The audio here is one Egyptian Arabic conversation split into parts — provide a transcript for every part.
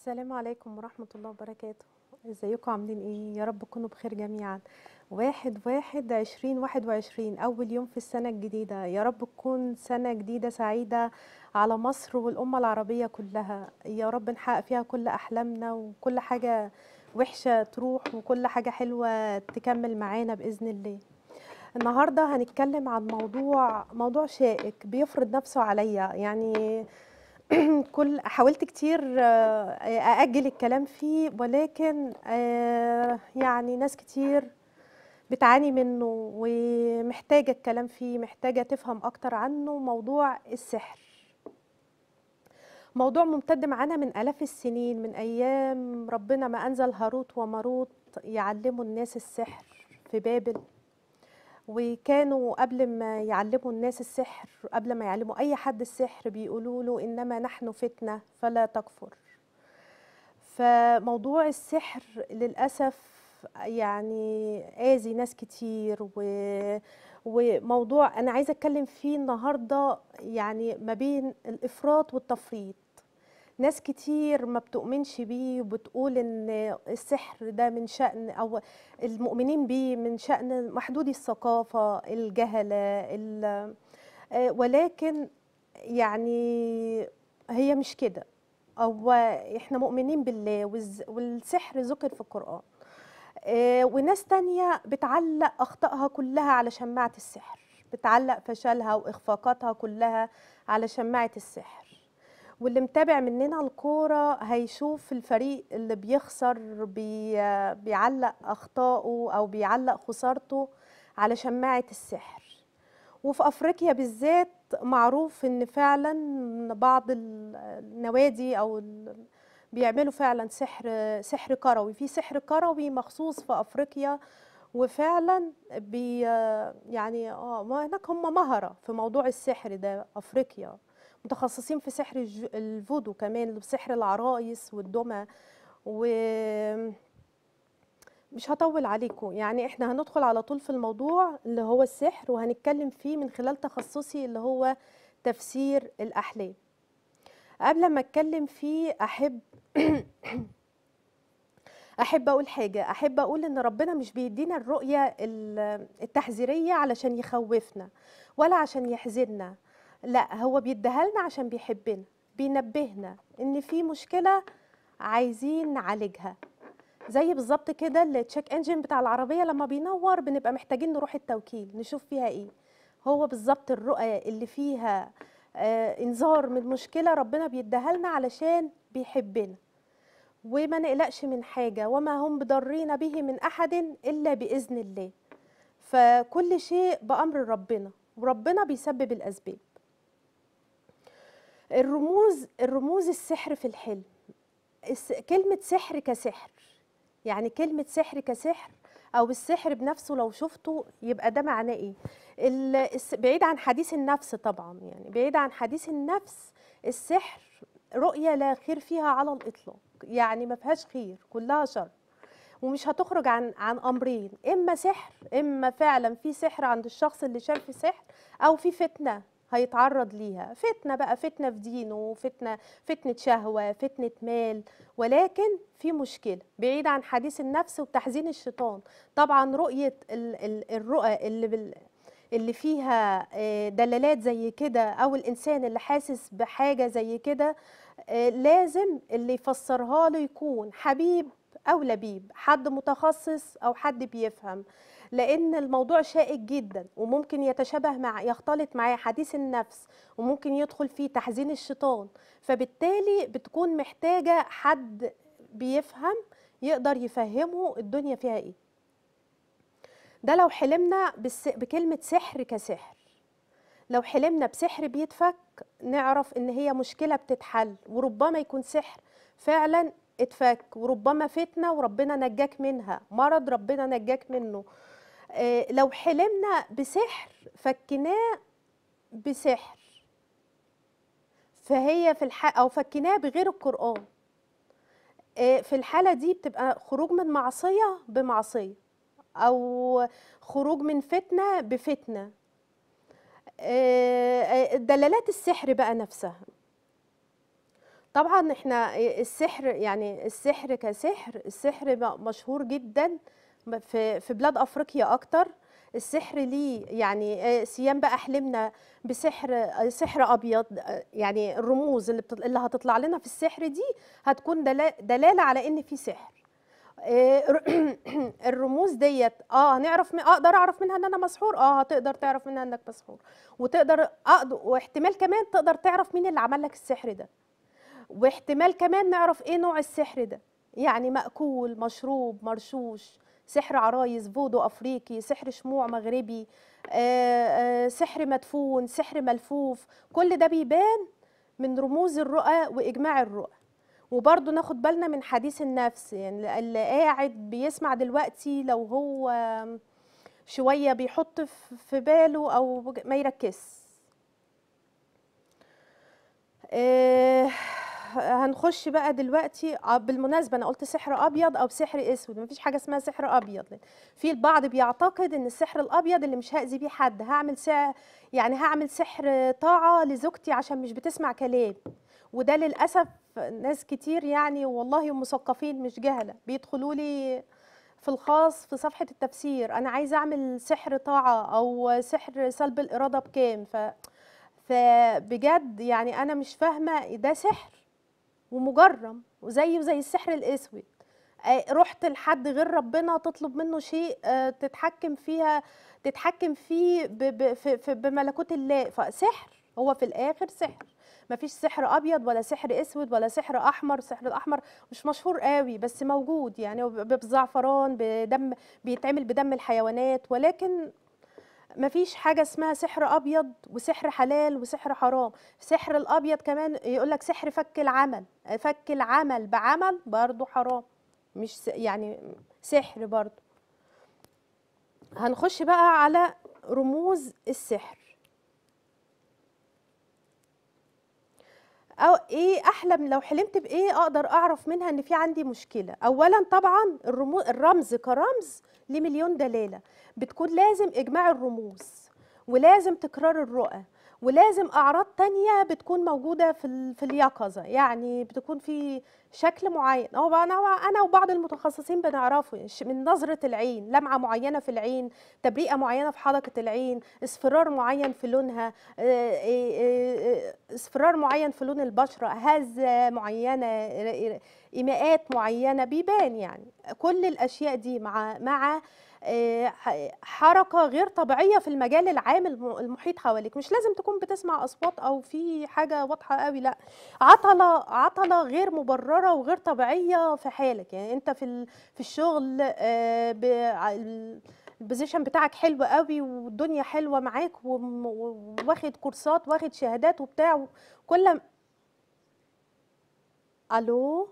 السلام عليكم ورحمة الله وبركاته ازيكم عاملين ايه يا رب تكونوا بخير جميعا واحد واحد عشرين واحد وعشرين أول يوم في السنة الجديدة يا رب تكون سنة جديدة سعيدة على مصر والأمة العربية كلها يا رب نحقق فيها كل أحلامنا وكل حاجة وحشة تروح وكل حاجة حلوة تكمل معانا بإذن الله النهاردة هنتكلم عن موضوع موضوع شائك بيفرض نفسه عليا يعني كل حاولت كتير آه، أأجل الكلام فيه ولكن آه، يعني ناس كتير بتعاني منه ومحتاجة الكلام فيه محتاجة تفهم أكتر عنه موضوع السحر موضوع ممتد معانا من آلاف السنين من أيام ربنا ما أنزل هاروت وماروت يعلموا الناس السحر في بابل وكانوا قبل ما يعلموا الناس السحر قبل ما يعلموا أي حد السحر بيقولوا له إنما نحن فتنة فلا تكفر فموضوع السحر للأسف يعني آذي ناس كتير و... وموضوع أنا عايزة أتكلم فيه النهاردة يعني ما بين الإفراط والتفريط ناس كتير ما بتؤمنش بيه وبتقول ان السحر ده من شأن او المؤمنين بيه من شأن محدودي الثقافة الجهلة ال- آه، ولكن يعني هي مش كده هو احنا مؤمنين بالله والز- والسحر ذكر في القرآن آه، وناس تانية بتعلق أخطائها كلها على شماعة السحر بتعلق فشلها وإخفاقاتها كلها على شماعة السحر واللي متابع مننا الكورة هيشوف الفريق اللي بيخسر بي بيعلق أخطائه أو بيعلق خسارته على شماعة السحر وفي أفريقيا بالذات معروف إن فعلا بعض ال- النوادي أو ال- بيعملوا فعلا سحر سحر كروي في سحر كروي مخصوص في أفريقيا وفعلا بي يعني اه ما هناك هم مهرة في موضوع السحر ده أفريقيا متخصصين في سحر الج- الفودو كمان سحر العرايس والدمى و مش هطول عليكم يعني احنا هندخل على طول في الموضوع اللي هو السحر وهنتكلم فيه من خلال تخصصي اللي هو تفسير الأحلام قبل ما اتكلم فيه احب احب اقول حاجه احب اقول ان ربنا مش بيدينا الرؤيه ال- التحذيريه علشان يخوفنا ولا عشان يحزننا لا هو بيديها لنا عشان بيحبنا بينبهنا ان في مشكله عايزين نعالجها زي بالظبط كده التشيك انجن بتاع العربيه لما بينور بنبقى محتاجين نروح التوكيل نشوف فيها ايه هو بالظبط الرؤى اللي فيها آه انذار من مشكله ربنا بيديها لنا علشان بيحبنا وما نقلقش من حاجه وما هم بضارين به من احد الا باذن الله فكل شيء بامر ربنا وربنا بيسبب الاسباب الرموز الرموز السحر في الحلم الس- كلمة سحر كسحر يعني كلمة سحر كسحر أو السحر بنفسه لو شفته يبقى ده معناه إيه؟ ال- الس- بعيد عن حديث النفس طبعا يعني بعيد عن حديث النفس السحر رؤية لا خير فيها على الإطلاق يعني ما فيهاش خير كلها شر ومش هتخرج عن عن امرين اما سحر اما فعلا في سحر عند الشخص اللي شاف في سحر او في فتنه هيتعرض ليها فتنه بقى فتنه في دينه فتنه فتنه شهوه فتنه مال ولكن في مشكله بعيد عن حديث النفس وتحزين الشيطان طبعا رؤيه ال- ال- الرؤى اللي بال اللي فيها آه، دلالات زي كده او الانسان اللي حاسس بحاجه زي كده آه، لازم اللي يفسرها له يكون حبيب او لبيب حد متخصص او حد بيفهم لان الموضوع شائك جدا وممكن يتشابه مع يختلط معاه حديث النفس وممكن يدخل فيه تحزين الشيطان فبالتالي بتكون محتاجه حد بيفهم يقدر يفهمه الدنيا فيها ايه ده لو حلمنا بالس... بكلمه سحر كسحر لو حلمنا بسحر بيتفك نعرف ان هي مشكله بتتحل وربما يكون سحر فعلا اتفك وربما فتنه وربنا نجاك منها مرض ربنا نجاك منه آه، لو حلمنا بسحر فكناه بسحر فهي في الح... او فكناه بغير القران آه، في الحاله دي بتبقى خروج من معصيه بمعصيه او خروج من فتنه بفتنه آه، آه، دلالات السحر بقى نفسها طبعا احنا السحر يعني السحر كسحر السحر م- مشهور جدا في في بلاد افريقيا اكتر السحر ليه يعني آه، سيام بقى حلمنا بسحر آه، سحر ابيض آه، يعني الرموز اللي بتط- اللي هتطلع لنا في السحر دي هتكون دلا- دلاله على ان في سحر آه، الرموز ديت اه هنعرف م- اقدر اعرف منها ان انا مسحور اه هتقدر تعرف منها انك مسحور وتقدر اقدر واحتمال كمان تقدر تعرف مين اللي عمل لك السحر ده واحتمال كمان نعرف ايه نوع السحر ده يعني مأكول مشروب مرشوش سحر عرايس فودو افريقي سحر شموع مغربي آه، آه، سحر مدفون سحر ملفوف كل ده بيبان من رموز الرؤى واجماع الرؤى وبرضه ناخد بالنا من حديث النفس يعني اللي قاعد بيسمع دلوقتي لو هو شويه بيحط في في باله او ما يركز آه، هنخش بقى دلوقتي آه، بالمناسبه انا قلت سحر ابيض او سحر اسود مفيش حاجه اسمها سحر ابيض في البعض بيعتقد ان السحر الابيض اللي مش هاذي بيه حد هعمل سحر يعني هعمل سحر طاعه لزوجتي عشان مش بتسمع كلام وده للاسف ناس كتير يعني والله مثقفين مش جهله بيدخلوا لي في الخاص في صفحه التفسير انا عايزه اعمل سحر طاعه او سحر سلب الاراده بكام ف فبجد يعني انا مش فاهمه ده سحر ومجرم وزيه زي السحر الاسود آه، رحت لحد غير ربنا تطلب منه شيء آه، تتحكم فيها تتحكم فيه ب- ب- في- في- بملكوت الله فسحر هو في الاخر سحر مفيش سحر ابيض ولا سحر اسود ولا سحر احمر السحر الاحمر مش مشهور قوي بس موجود يعني وب- بزعفران بدم بيتعمل بدم الحيوانات ولكن مفيش حاجة اسمها سحر أبيض وسحر حلال وسحر حرام سحر الأبيض كمان يقولك سحر فك العمل فك العمل بعمل برضو حرام مش س- يعني سحر برضو هنخش بقى على رموز السحر أو إيه أحلم لو حلمت بإيه أقدر أعرف منها إن في عندي مشكلة أولا طبعا الرموز الرمز كرمز ليه مليون دلالة بتكون لازم إجماع الرموز ولازم تكرار الرؤى ولازم أعراض تانية بتكون موجودة في ال- في اليقظة يعني بتكون في شكل معين أو أنا أنا وبعض المتخصصين بنعرفه ش- من نظرة العين لمعة معينة في العين تبريئة معينة في حلقة العين اصفرار معين في لونها آه، آه، آه، اصفرار معين في لون البشرة هزة معينة ر- ر- إيماءات معينة بيبان يعني كل الأشياء دي مع مع آه، ح- حركة غير طبيعية في المجال العام الم- المحيط حواليك مش لازم تكون بتسمع أصوات أو في حاجة واضحة قوي لا عطلة عطلة غير مبررة وغير طبيعية في حالك يعني أنت في ال- في الشغل آه، ب- ع- ال- البوزيشن بتاعك حلو قوي والدنيا حلوة معاك وم- وواخد كورسات واخد شهادات وبتاع كل الو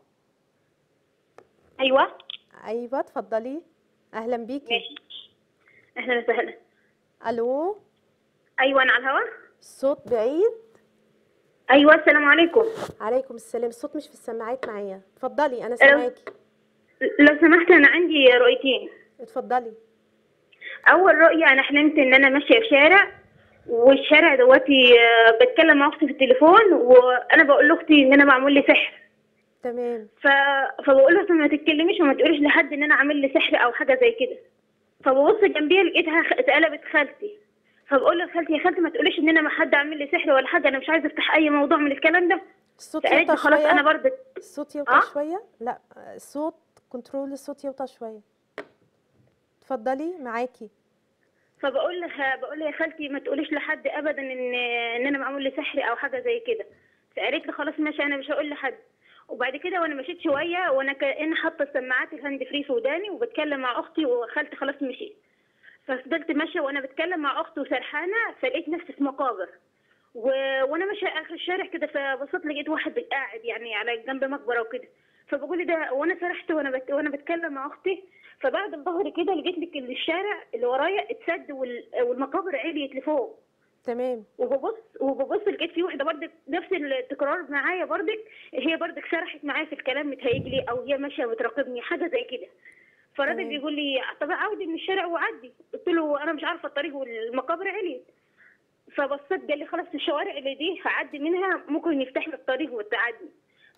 ايوه ايوه اتفضلي اهلا بيكي ماشي اهلا وسهلا الو ايوه انا على الهوا الصوت بعيد ايوه السلام عليكم عليكم السلام الصوت مش في السماعات معايا اتفضلي انا سامعاكي لو سمحت انا عندي رؤيتين اتفضلي اول رؤيه انا حلمت ان انا ماشيه في شارع والشارع دوتي آه، بتكلم مع اختي في التليفون وانا بقول لاختي ان انا معمول لي سحر تمام ف... فبقول لها ما تتكلميش وما تقوليش لحد ان انا عامل لي سحر او حاجه زي كده فببص جنبيها لقيتها خ- اتقلبت خالتي فبقول لها خالتي يا خالتي ما تقوليش ان انا ما حد عامل لي سحر ولا حاجه انا مش عايزه افتح اي موضوع من الكلام ده الصوت فقالت يوطى لي خلاص انا شويه برضه الصوت يوطى آه؟ شويه لا الصوت كنترول الصوت يوطى شويه اتفضلي معاكي فبقول لها بقول لها يا خالتي ما تقوليش لحد ابدا ان ان انا معمول لي سحر او حاجه زي كده فقالت لي خلاص ماشي انا مش هقول لحد وبعد كده وانا مشيت شويه وانا كأن حاطه السماعات الهاند فري في وداني وبتكلم مع اختي وخالتي خلاص مشيت ففضلت ماشيه وانا بتكلم مع اختي وسرحانه فلقيت نفسي في مقابر و... وانا ماشيه اخر الشارع كده فبصيت لقيت واحد قاعد يعني على جنب مقبره وكده فبقول لي ده وانا سرحت وانا بت... وانا بتكلم مع اختي فبعد الظهر كده لقيت لك إن الشارع اللي ورايا اتسد وال... والمقابر عليت لفوق تمام وببص وببص لقيت في واحده برضك نفس التكرار معايا برضك هي برضك سرحت معايا في الكلام متهيألي او هي ماشيه بتراقبني حاجه زي كده فالراجل تمام. بيقول لي طب عودي من الشارع وعدي قلت له انا مش عارفه الطريق والمقابر عليت فبصيت قال لي خلاص الشوارع اللي دي هعدي منها ممكن يفتح لي الطريق وتعدي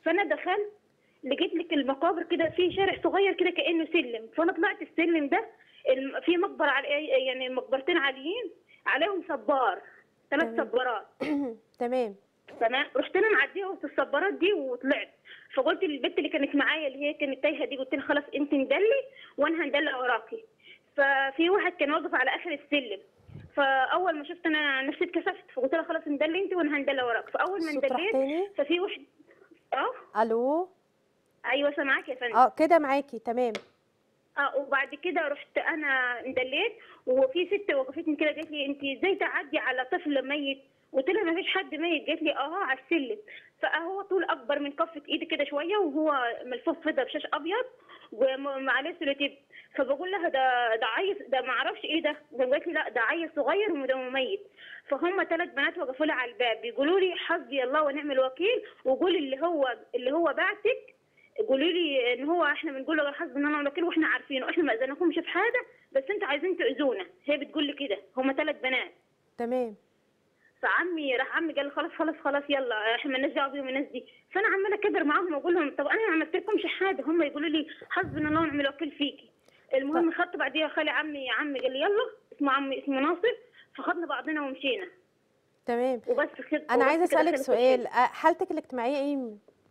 فانا دخلت لقيت لك المقابر كده في شارع صغير كده كانه سلم فانا طلعت السلم ده الم- في مقبره على يعني مقبرتين عاليين عليهم صبار ثلاث تمام. صبارات تمام تمام رحت انا معديه وسط الصبارات دي وطلعت فقلت للبنت اللي كانت معايا اللي هي كانت تايهه دي قلت لها خلاص انت ندلي وانا هندلع وراكي ففي واحد كان واقف على اخر السلم فاول ما شفت انا نفسي اتكسفت فقلت لها خلاص ندلي انت وانا هندلع وراك فاول ما الصوت راح ندليت تاني ففي واحد اه الو ايوه سامعاك يا فندم اه كده معاكي تمام اه وبعد كده رحت انا اندليت وفي ست وقفتني كده قالت لي انت ازاي تعدي على طفل ميت قلت لها ما فيش حد ميت قالت لي اه على السلم فهو طول اكبر من كفه ايدي كده شويه وهو ملفوف فضه بشاش ابيض وعليه سولوتيب فبقول لها ده ده عيل ده ما اعرفش ايه ده ده قالت لي لا ده عيل صغير وده مميت فهم ثلاث بنات وقفوا لي على الباب بيقولوا لي حسبي الله ونعم الوكيل وقولي اللي هو اللي هو بعتك قولوا لي ان هو احنا بنقول له حسبنا الله ونعم الوكيل واحنا عارفينه احنا ما اذنكمش في حاجه بس انتوا عايزين تاذونا هي بتقول لي كده هم ثلاث بنات تمام فعمي راح عمي قال لي خلاص خلاص خلاص يلا احنا مالناش دعوه بيهم الناس دي فانا عماله اكبر معاهم واقول لهم طب انا ما عملت لكمش حاجه هم يقولوا لي حسبنا الله ونعم الوكيل فيكي المهم خدت بعديها خالي عمي عمي قال لي يلا اسمه عمي اسمه ناصر فخدنا بعضنا ومشينا تمام وبس كده انا وبس عايزه كده اسالك خلص سؤال آه، حالتك الاجتماعيه ايه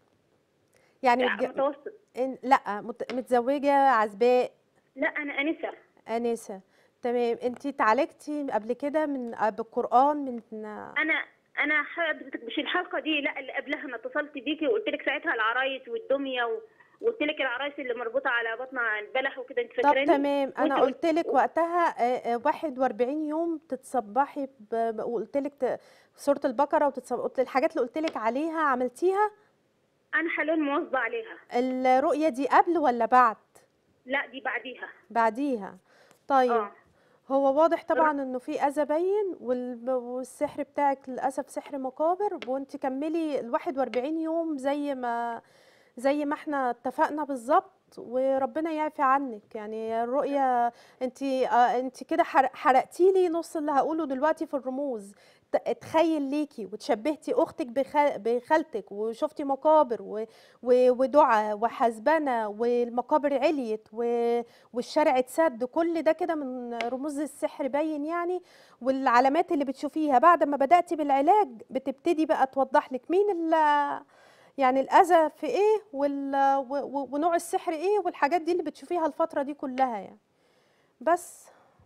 يعني الشيء. متج... متوسط إن- لا مت... متزوجه عزباء لا انا انسه انسه تمام انت اتعالجتي قبل كده من آه، بالقران من انا انا حضرتك مش الحلقه دي لا اللي قبلها انا اتصلت بيكي وقلت لك ساعتها العرايس والدميه و... وقلت لك العرايس اللي مربوطه على بطنها البلح وكده انت طب فاكراني تمام انا وانت قلت لك وقتها آه، آه، 41 يوم تتصبحي ب... ب- وقلت لك ت... سوره البقره وتتصب... قلت الحاجات اللي قلت لك عليها عملتيها انا حاليا مواظبه عليها الرؤيه دي قبل ولا بعد لا دي بعديها بعديها طيب اه هو واضح طبعا انه في اذى باين وال- والسحر بتاعك للاسف سحر مقابر وانت كملي ال 41 يوم زي ما زي ما احنا اتفقنا بالظبط وربنا يعفي عنك يعني الرؤية انت اه انت كده حرق حرقتي لي نص اللي هقوله دلوقتي في الرموز ت- اتخيل ليكي وتشبهتي اختك بخ- بخالتك وشفتي مقابر و- و- ودعاء وحسبنه والمقابر عليت و- والشارع اتسد كل ده كده من رموز السحر باين يعني والعلامات اللي بتشوفيها بعد ما بدأتي بالعلاج بتبتدي بقى توضح لك مين ال يعني الأذى في ايه وال و- و- ونوع السحر ايه والحاجات دي اللي بتشوفيها الفترة دي كلها يعني بس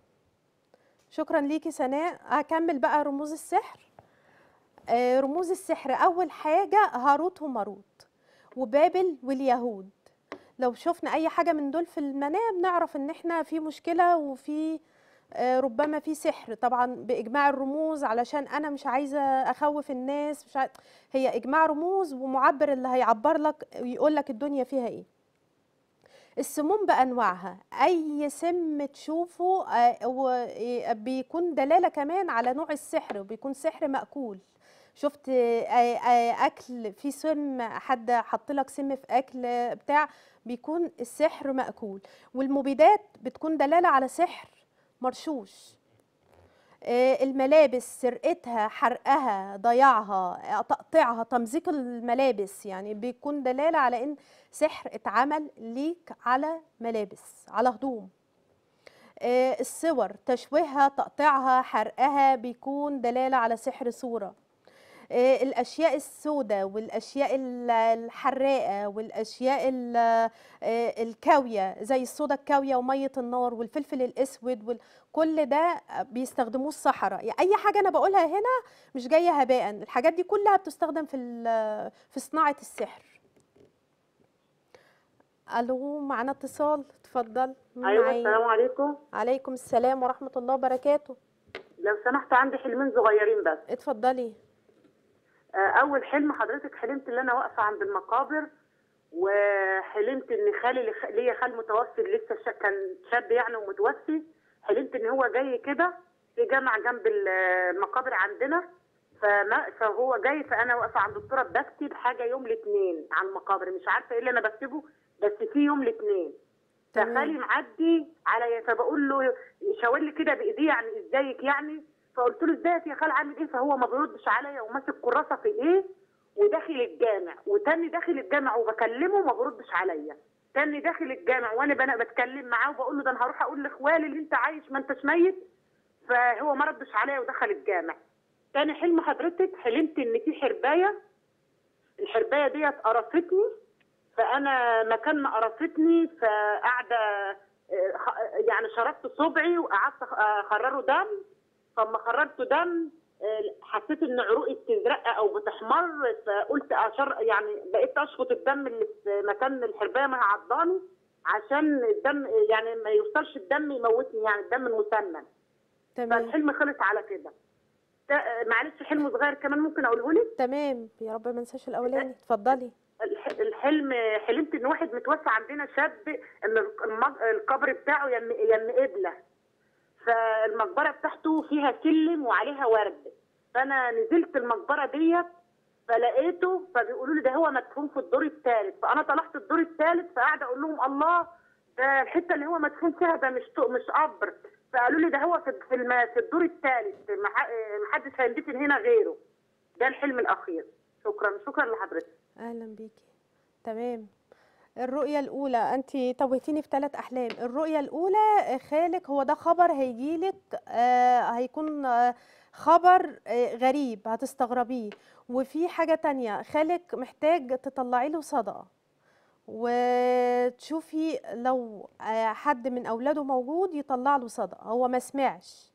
شكرا ليكي سناء هكمل بقى رموز السحر آه، رموز السحر أول حاجة هاروت وماروت وبابل واليهود لو شفنا أي حاجة من دول في المنام نعرف إن إحنا في مشكلة وفي آه، ربما في سحر طبعا بإجماع الرموز علشان أنا مش عايزة أخوف الناس مش عايزة هي إجماع رموز ومعبر اللي هيعبر لك ويقول لك الدنيا فيها إيه السموم بأنواعها أي سم تشوفه آه، و- إيه، بيكون دلالة كمان على نوع السحر وبيكون سحر مأكول شفت آه، آه، أكل في سم حد حط لك سم في أكل آه، بتاع بيكون السحر مأكول والمبيدات بتكون دلالة على سحر مرشوش آه، الملابس سرقتها حرقها ضياعها آه، تقطيعها تمزيق الملابس يعني بيكون دلالة على ان سحر اتعمل ليك على ملابس على هدوم آه، الصور تشويهها تقطيعها حرقها بيكون دلالة على سحر صورة آه، الأشياء السوداء والأشياء ال- الحراقة والأشياء ال- آه، الكاوية زي الصودا الكاوية ومية النار والفلفل الأسود وال- كل ده بيستخدموه السحرة يعني أي حاجة أنا بقولها هنا مش جاية هباء الحاجات دي كلها بتستخدم في ال- في صناعة السحر ألو معانا اتصال اتفضل مين ايوه معايا؟ السلام عليكم عليكم السلام ورحمة الله وبركاته لو سمحت عندي حلمين صغيرين بس اتفضلي آه، اول حلم حضرتك حلمت ان انا واقفه عند المقابر وحلمت ان خالي اللي خ- ليا خال متوفي لسه شا- كان شاب يعني ومتوفي حلمت ان هو جاي كده في جامع جنب ال- المقابر عندنا فما فهو جاي فانا واقفه عند التراب بكتب حاجه يوم الاثنين عن المقابر مش عارفه ايه اللي انا بكتبه بس في يوم الاثنين تمام. فخالي معدي عليا فبقول له يشاور لي كده بايديه يعني ازيك يعني فقلت له ازيك يا خال عامل ايه فهو ما بيردش عليا وماسك كراسه في ايه وداخل الجامع وتاني داخل الجامع وبكلمه ما بردش عليا تاني داخل الجامع وانا بنا بتكلم معاه وبقول له ده انا هروح اقول لاخوالي اللي انت عايش ما انتش ميت فهو ما ردش عليا ودخل الجامع تاني حلم حضرتك حلمت ان في حربايه الحربايه ديت قرصتني فانا مكان ما قرصتني فقاعده آه، خ- يعني شربت صبعي وقعدت أخ- اخرره دم فلما خرجت دم آه، حسيت ان عروقي بتزرق او بتحمر فقلت اشر يعني بقيت اشفط الدم اللي في مكان الحربايه ما عضاني عشان الدم يعني ما يوصلش الدم يموتني يعني الدم المسمن تمام فالحلم خلص على كده ده- آه، معلش حلم صغير كمان ممكن اقوله لك تمام يا رب ما انساش الاولاني اتفضلي الح- الحلم حلمت ان واحد متوفى عندنا شاب ان المج- القبر بتاعه يم يم قبله فالمقبره بتاعته فيها سلم وعليها ورد فانا نزلت المقبره ديت فلقيته فبيقولوا لي ده هو مدفون في الدور الثالث فانا طلعت الدور الثالث فقاعده اقول لهم الله ده الحته اللي هو مدفون فيها ده مش طو- مش قبر فقالوا لي ده هو في في الم- في الدور الثالث مح- محدش هيندفن هنا غيره ده الحلم الاخير شكرا شكرا لحضرتك اهلا بيكي تمام الرؤية الأولى أنت توهتيني في ثلاث أحلام الرؤية الأولى آه، خالك هو ده خبر هيجيلك آه هيكون آه خبر آه غريب هتستغربيه وفي حاجة تانية خالك محتاج تطلعي له صدقة وتشوفي لو آه حد من أولاده موجود يطلع له صدقة هو ما سمعش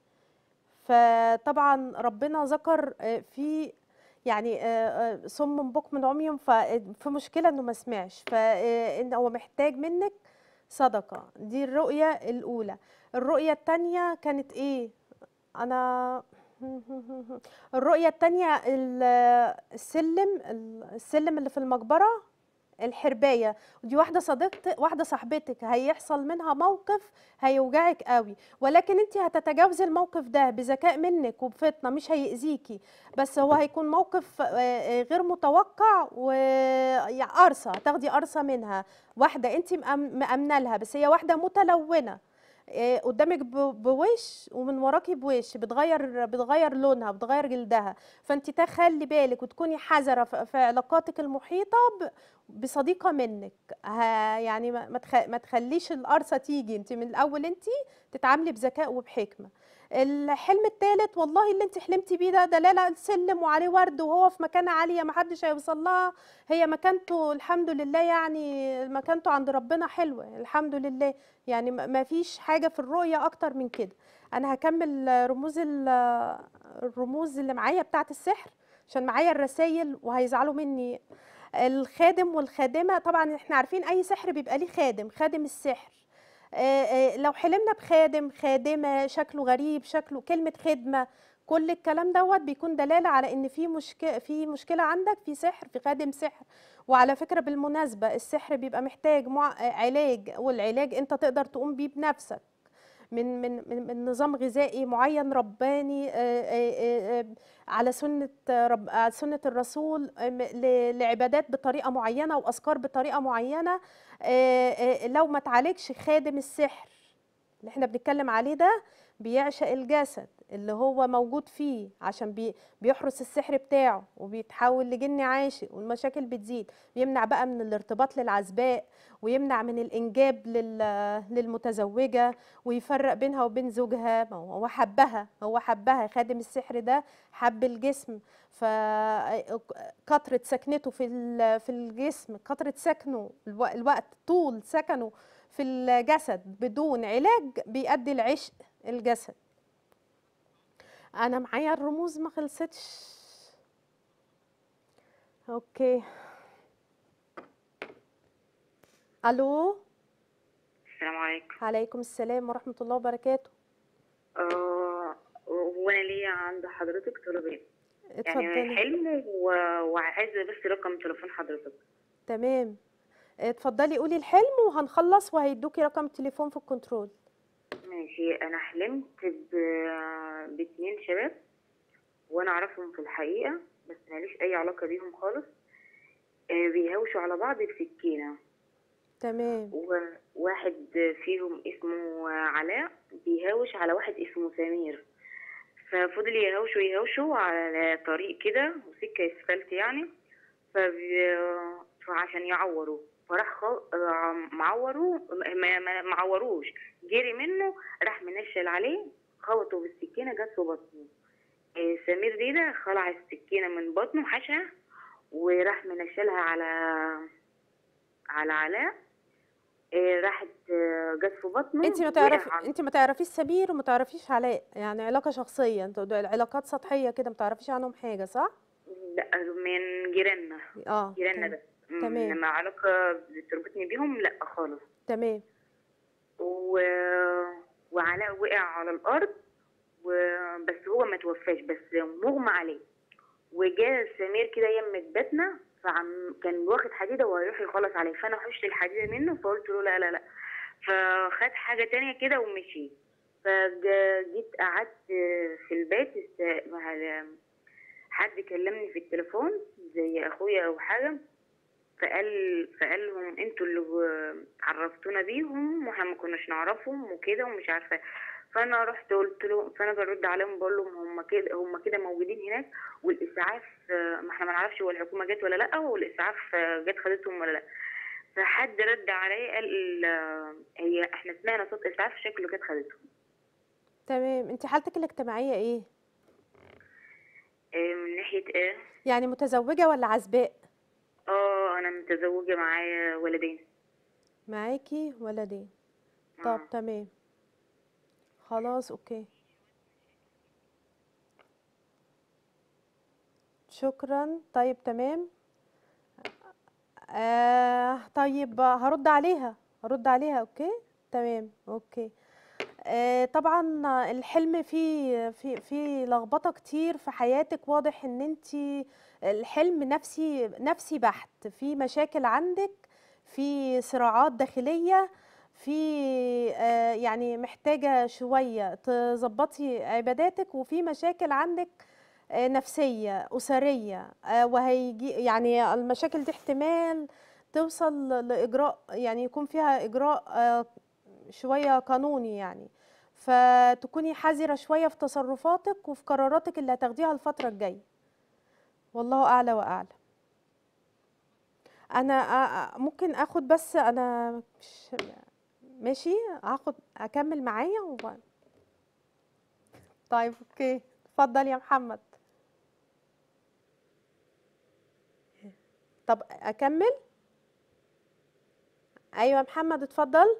فطبعا ربنا ذكر آه، في يعني آه، آه، صم بكم عمي ففي مشكله انه ما سمعش فان هو محتاج منك صدقه دي الرؤيه الاولى الرؤيه الثانيه كانت ايه انا الرؤيه الثانيه السلم السلم اللي في المقبره الحربايه ودي واحده صديقتك واحده صاحبتك هيحصل منها موقف هيوجعك قوي ولكن انت هتتجاوزي الموقف ده بذكاء منك وبفطنه مش هيأذيكي بس هو هيكون موقف آه، آه، غير متوقع و يعني قرصه هتاخدي قرصه منها واحده انت مأم- مأمنه لها بس هي واحده متلونه آه، قدامك ب- بوش ومن وراكي بوش بتغير بتغير لونها بتغير جلدها فانت تخلي بالك وتكوني حذره في في علاقاتك المحيطه ب- بصديقه منك ها يعني ما ما تخ- ما تخليش القرصه تيجي انت من الاول انت تتعاملي بذكاء وبحكمه الحلم الثالث والله اللي انت حلمتي بيه ده دلاله السلم وعليه ورد وهو في مكانه عاليه ما حدش هيوصل لها هي مكانته الحمد لله يعني مكانته عند ربنا حلوه الحمد لله يعني ما ما فيش حاجه في الرؤيه اكتر من كده انا هكمل رموز ال- الرموز اللي معايا بتاعه السحر عشان معايا الرسائل وهيزعلوا مني الخادم والخادمه طبعا احنا عارفين اي سحر بيبقى ليه خادم خادم السحر آه، آه، لو حلمنا بخادم خادمه شكله غريب شكله كلمه خدمه كل الكلام دوت بيكون دلاله على ان في مشكله في مشكله عندك في سحر في خادم سحر وعلى فكره بالمناسبه السحر بيبقى محتاج مع... آه، علاج والعلاج انت تقدر تقوم بيه بنفسك من من من من نظام غذائي معين رباني آه، آه، آه، آه، على سنة رب على سنة الرسول آه، م- ل- لعبادات بطريقة معينة وأذكار بطريقة معينة آه، آه، لو ما تعالجش خادم السحر اللي احنا بنتكلم عليه ده بيعشق الجسد اللي هو موجود فيه عشان بي بيحرس السحر بتاعه وبيتحول لجن عاشق والمشاكل بتزيد بيمنع بقى من الارتباط للعزباء ويمنع من الإنجاب لل- للمتزوجة ويفرق بينها وبين زوجها ما هو هو حبها هو حبها خادم السحر ده حب الجسم فكثرة سكنته في ال- في الجسم كثرة سكنه الو- الوقت طول سكنه في الجسد بدون علاج بيؤدي لعشق الجسد انا معايا الرموز ما خلصتش اوكي الو السلام عليكم عليكم السلام ورحمة الله وبركاته آه هو انا ليا عند حضرتك طلبين يعني اتفضلي حلم و... وعايزه بس رقم تليفون حضرتك تمام اتفضلي قولي الحلم وهنخلص وهيدوكي رقم التليفون في الكنترول ماشي انا حلمت ب... باتنين شباب وانا اعرفهم في الحقيقه بس ماليش اي علاقه بيهم خالص آه بيهوشوا على بعض بسكينه تمام وواحد فيهم اسمه علاء بيهاوش على واحد اسمه سمير ففضل يهاوشوا يهاوشوا على طريق كده وسكة اسفلت يعني فبي- فعشان يعوروا فراح خ- آه، معوره ما ما- معوروش جري منه راح منشل عليه خبطه بالسكينة جت في بطنه آه، سمير ديدا خلع السكينة من بطنه حشها وراح منشلها على على علاء آه، راحت آه، جت في بطنه انت ما وقع تعرفي على- انت ما تعرفيش سمير وما تعرفيش علاء يعني علاقه شخصيه انتوا دول علاقات سطحيه كده ما تعرفيش عنهم حاجه صح لا من جيراننا اه جيراننا تمام. بس م- تمام. انما علاقة بتربطني بيهم لا خالص تمام و... وعلاء وقع على الارض وبس هو ما توفاش بس مغمى عليه وجاء سمير كده يم بيتنا فعم كان واخد حديده وهيروح يخلص عليه فانا حشت الحديده منه فقلت له لا لا لا فخد حاجه تانية كده ومشي فجيت قعدت في البيت است... مع- حد كلمني في التليفون زي اخويا او حاجه فقال فقال لهم انتوا اللي و- عرفتونا بيهم واحنا ما كناش نعرفهم وكده ومش عارفه فانا رحت قلت له فانا برد عليهم بقول لهم هم كده هم كده موجودين هناك والاسعاف آه، ما احنا ما نعرفش هو الحكومه جت ولا لا والاسعاف آه، جت خدتهم ولا لا فحد رد عليا قال آه، هي احنا سمعنا صوت اسعاف شكله جت خدتهم تمام انت حالتك الاجتماعيه ايه آه، من ناحيه ايه يعني متزوجه ولا عزباء اه انا متزوجه معايا ولدين معاكي ولدين طب آه. تمام خلاص اوكي شكرا طيب تمام آه طيب هرد عليها هرد عليها اوكي تمام اوكي آه طبعا الحلم فيه في في لخبطه كتير في حياتك واضح ان انت الحلم نفسي نفسي بحت في مشاكل عندك في صراعات داخليه في آه يعني محتاجه شويه تظبطي عباداتك وفي مشاكل عندك آه، نفسيه اسريه آه، وهيجي يعني المشاكل دي احتمال توصل لاجراء يعني يكون فيها اجراء آه، شويه قانوني يعني فتكوني حذره شويه في تصرفاتك وفي قراراتك اللي هتاخديها الفتره الجايه والله اعلى واعلم انا آ- آ- ممكن اخد بس انا مش ماشي هاخد اكمل معايا وبعد طيب اوكي اتفضل يا محمد طب اكمل ايوه يا محمد اتفضل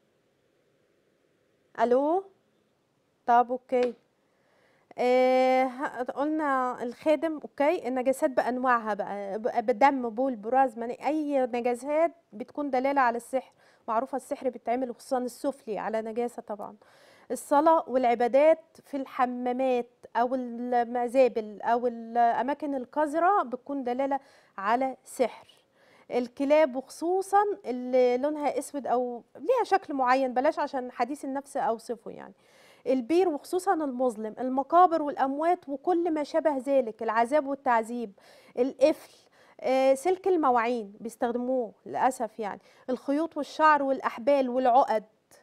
الو طب اوكي آه قلنا الخادم اوكي النجاسات بانواعها بقى ب- بدم بول براز مني اي نجاسات بتكون دلاله على السحر معروفه السحر بيتعمل خصوصا السفلي على نجاسه طبعا الصلاه والعبادات في الحمامات او المزابل او الاماكن القذره بتكون دلاله على سحر الكلاب وخصوصا اللي لونها اسود او ليها شكل معين بلاش عشان حديث النفس اوصفه يعني البير وخصوصا المظلم المقابر والاموات وكل ما شابه ذلك العذاب والتعذيب القفل آه، سلك المواعين بيستخدموه للاسف يعني الخيوط والشعر والاحبال والعقد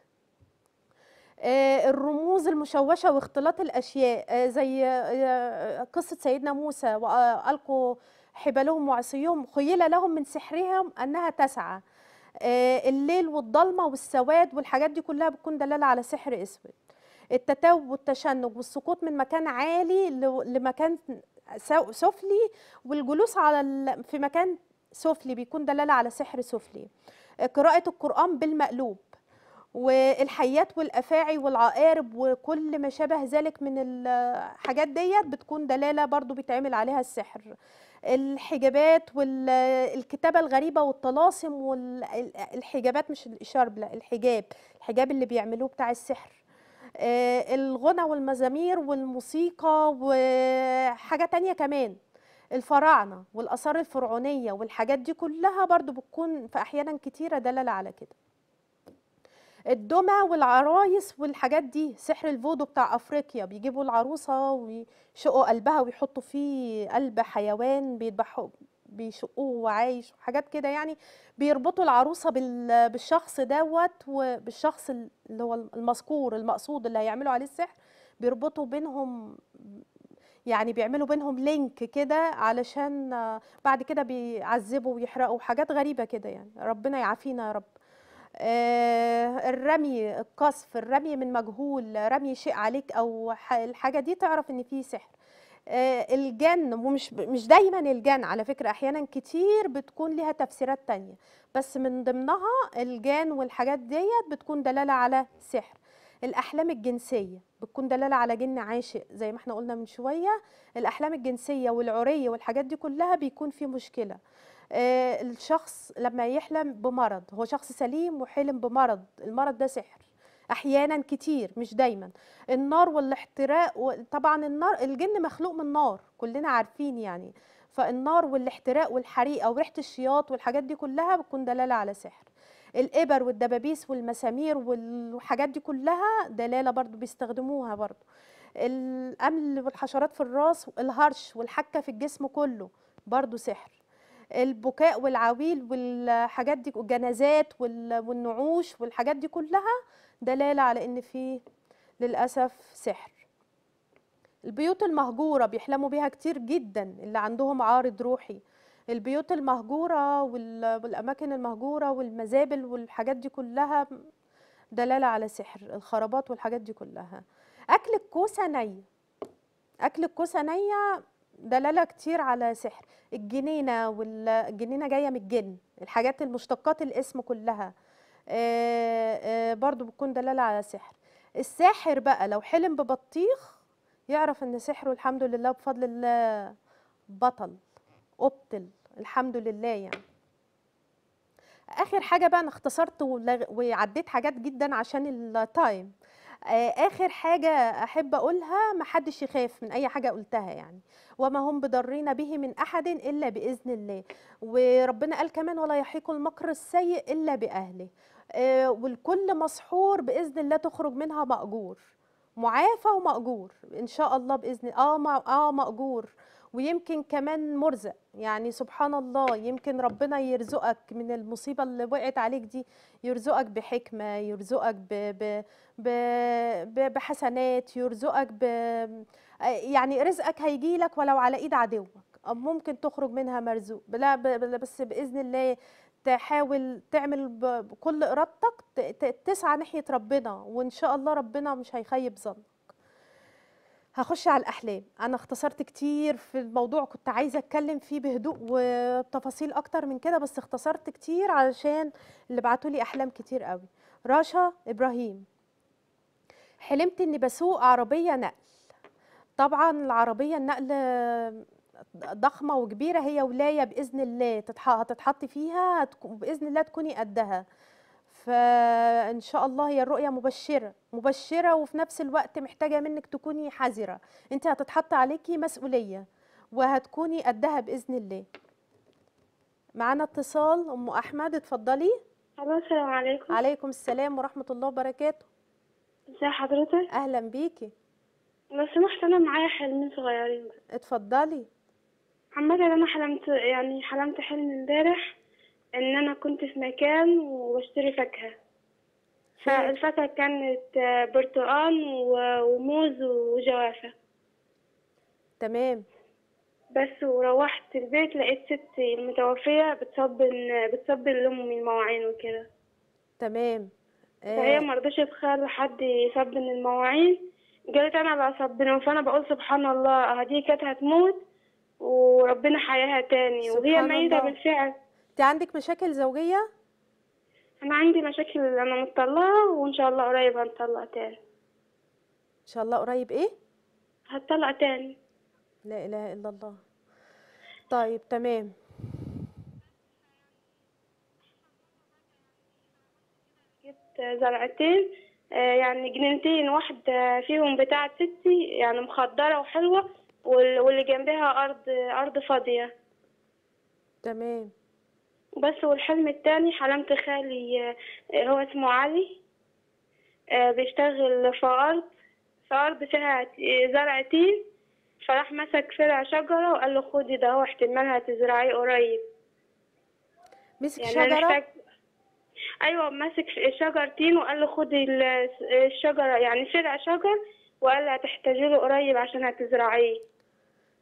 آه، الرموز المشوشه واختلاط الاشياء آه، زي آه، قصه سيدنا موسى والقوا حبالهم وعصيهم خيل لهم من سحرهم انها تسعى آه، الليل والضلمه والسواد والحاجات دي كلها بتكون دلاله على سحر اسود التتوب والتشنج والسقوط من مكان عالي ل- لمكان سو- سفلي والجلوس على ال- في مكان سفلي بيكون دلاله على سحر سفلي آه، قراءه القران بالمقلوب والحيات والافاعي والعقارب وكل ما شابه ذلك من الحاجات ديت بتكون دلاله برضو بيتعمل عليها السحر الحجابات والكتابه الغريبه والطلاسم والحجابات مش الاشارب لا الحجاب الحجاب اللي بيعملوه بتاع السحر آه، الغنى والمزامير والموسيقى وحاجه تانية كمان الفراعنه والاثار الفرعونيه والحاجات دي كلها برضو بتكون في احيانا كتيره دلاله على كده الدمى والعرايس والحاجات دي سحر الفودو بتاع افريقيا بيجيبوا العروسه ويشقوا قلبها ويحطوا فيه قلب حيوان بيذبحوا بيشقوه وعايش وحاجات كده يعني بيربطوا العروسه بال- بالشخص دوت وبالشخص اللي هو المذكور المقصود اللي هيعملوا عليه السحر بيربطوا بينهم يعني بيعملوا بينهم لينك كده علشان آه، بعد كده بيعذبوا ويحرقوا حاجات غريبة كده يعني ربنا يعافينا يا رب آه، الرمي القذف الرمي من مجهول رمي شيء عليك او ح- الحاجة دي تعرف ان في سحر آه، الجن ومش مش دايما الجن على فكرة احيانا كتير بتكون ليها تفسيرات تانية بس من ضمنها الجان والحاجات ديت بتكون دلالة على سحر الأحلام الجنسية بتكون دلالة على جن عاشق زي ما احنا قلنا من شوية الأحلام الجنسية والعرية والحاجات دي كلها بيكون في مشكلة آه، الشخص لما يحلم بمرض هو شخص سليم وحلم بمرض المرض ده سحر احيانا كتير مش دايما النار والاحتراق و- طبعا النار الجن مخلوق من نار كلنا عارفين يعني فالنار والاحتراق والحريقه وريحه الشياط والحاجات دي كلها بتكون دلاله على سحر الابر والدبابيس والمسامير والحاجات دي كلها دلاله برضو بيستخدموها برضو الامل والحشرات في الراس الهرش والحكه في الجسم كله برضو سحر البكاء والعويل والحاجات دي والجنازات وال- والنعوش والحاجات دي كلها دلاله على ان في للاسف سحر البيوت المهجوره بيحلموا بيها كتير جدا اللي عندهم عارض روحي البيوت المهجوره وال- والاماكن المهجوره والمزابل والحاجات دي كلها دلاله على سحر الخرابات والحاجات دي كلها اكل الكوسه نيه اكل الكوسه نيه دلاله كتير على سحر الجنينه والجنينه جايه من الجن الحاجات المشتقات الاسم كلها آه، آه، برضو بتكون دلاله على سحر الساحر بقى لو حلم ببطيخ يعرف ان سحره الحمد لله بفضل الله بطل ابطل الحمد لله يعني اخر حاجه بقى انا اختصرت ولغ- وعديت حاجات جدا عشان التايم آه، اخر حاجه احب اقولها محدش يخاف من اي حاجه قلتها يعني وما هم بضارين به من احد الا باذن الله وربنا قال كمان ولا يحيق المكر السيء الا باهله آه، والكل مسحور باذن الله تخرج منها ماجور معافى ومأجور ان شاء الله باذن اه مع- اه مأجور ويمكن كمان مرزق يعني سبحان الله يمكن ربنا يرزقك من المصيبه اللي وقعت عليك دي يرزقك بحكمه يرزقك ب ب ب ب بحسنات يرزقك ب يعني رزقك هيجي لك ولو على ايد عدوك أو ممكن تخرج منها مرزوق لا ب- ب- بس باذن الله تحاول تعمل ب- بكل ارادتك ت- ت- تسعى ناحيه ربنا وان شاء الله ربنا مش هيخيب ظنك هخش على الاحلام انا اختصرت كتير في الموضوع كنت عايزه اتكلم فيه بهدوء وبتفاصيل اكتر من كده بس اختصرت كتير علشان اللي بعتوا لي احلام كتير قوي رشا ابراهيم حلمت اني بسوق عربيه نقل طبعا العربيه النقل ضخمه وكبيره هي ولايه باذن الله تتح- هتتحط فيها هتكو- باذن الله تكوني قدها فان شاء الله هي الرؤيه مبشره مبشره وفي نفس الوقت محتاجه منك تكوني حذره انت هتتحط عليكي مسؤوليه وهتكوني قدها باذن الله معانا اتصال ام احمد اتفضلي الو السلام عليكم عليكم السلام ورحمه الله وبركاته ازي حضرتك اهلا بيكي لو سمحت انا معايا حلمين صغيرين بس اتفضلي عامة انا حلمت يعني حلمت حلم امبارح ان انا كنت في مكان وبشتري فاكهة فالفاكهة كانت آه، برتقال و- وموز وجوافة تمام بس وروحت البيت لقيت ستي المتوفية بتصبن بتصبن لأمي المواعين وكده تمام فهي آه مرضتش تخلي حد يصبن المواعين قالت انا بصبنهم فانا بقول سبحان الله دي كانت هتموت وربنا حياها تاني وهي سبحان ميتة الله. بالفعل انت عندك مشاكل زوجيه انا عندي مشاكل انا مطلقة وان شاء الله قريب هنطلق تاني ان شاء الله قريب ايه هتطلق تاني لا اله الا الله طيب تمام جبت زرعتين آه، يعني جنينتين واحدة فيهم بتاعة ستي يعني مخضرة وحلوة وال- واللي جنبها أرض أرض فاضية تمام بس والحلم التاني حلمت خالي آه، هو اسمه علي آه، بيشتغل في أرض في أرض فيها ت- زرع تين فراح مسك فرع شجرة وقال له خدي ده هو احتمال هتزرعيه قريب مسك يعني أنا شجره محتاج أيوة ماسك في شجر تين وقال له خدي ال- الشجرة يعني فرع شجر وقال له هتحتاجي له قريب عشان هتزرعيه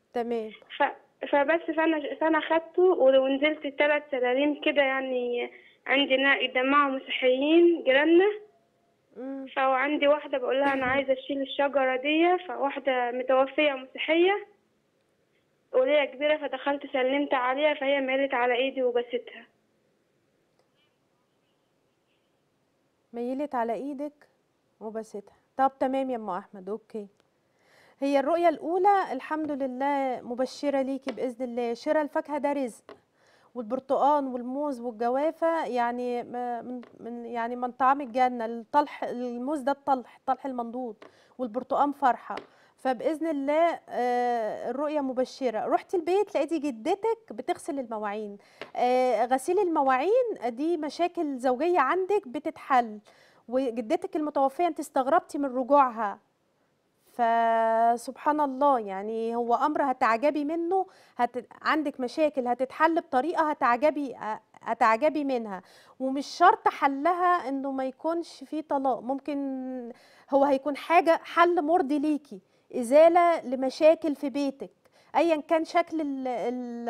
تمام ف... فبس فانا فانا خدته ونزلت ثلاث سلالم كده يعني عندنا جماعة مسيحيين جيراننا مم. فعندي واحدة بقول لها أنا عايزة أشيل الشجرة دي فواحدة متوفية مسيحية وليا كبيرة فدخلت سلمت عليها فهي مالت على إيدي وبستها ميلت على ايدك وبستها طب تمام يا ام احمد اوكي هي الرؤية الأولى الحمد لله مبشرة ليكي بإذن الله شراء الفاكهة ده رزق والبرتقال والموز والجوافة يعني ما- من من يعني من طعام الجنة الطلح الموز ده الطلح الطلح المنضود والبرتقال فرحة فبإذن الله آه، الرؤية مبشرة رحت البيت لقيتي جدتك بتغسل المواعين آه، غسيل المواعين دي مشاكل زوجية عندك بتتحل وجدتك المتوفية انت استغربتي من رجوعها فسبحان الله يعني هو امر هتعجبي منه هت... عندك مشاكل هتتحل بطريقه هتعجبي هتعجبي منها ومش شرط حلها انه ما يكونش فيه طلاق ممكن هو هيكون حاجه حل مرضي ليكي ازاله لمشاكل في بيتك ايا كان شكل ال ال